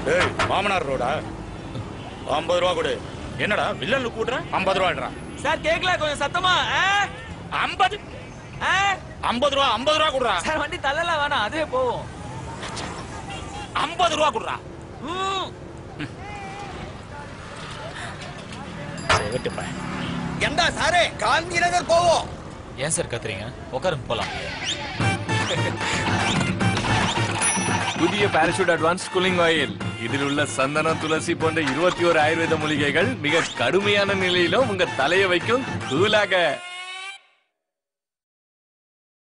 ஏய் மாமனார் ரோடா ஐம்பது ரூபா கொடு என்னடா வில்லன் லுக் கூட்டுற ஐம்பது ரூபாடா சார் கேக்கல கொஞ்சம் சத்தமா ஆ? ஐம்பது ஆ? ஐம்பது ரூபா ஐம்பது ரூபா கொடுறா சார் வண்டி தள்ளலாம் வேணாம் அதுவே போவோம் ஐம்பது ரூபா கொடுறா ம். செவிட்டுப்பா எந்தா சாரே காந்தி நகர் போவோம் ஏன் சார் கத்துறீங்க உட்காருங்க போலாம் புதிய பாராசூட் அட்வான்ஸ் கூலிங் ஆயில் இதில் உள்ள சந்தனம் துளசி போன்ற இருபத்தி ஒரு ஆயுர்வேத மூலிகைகள் மிக கடுமையான நிலையிலும் உங்க தலையை வைக்கும் கூலாக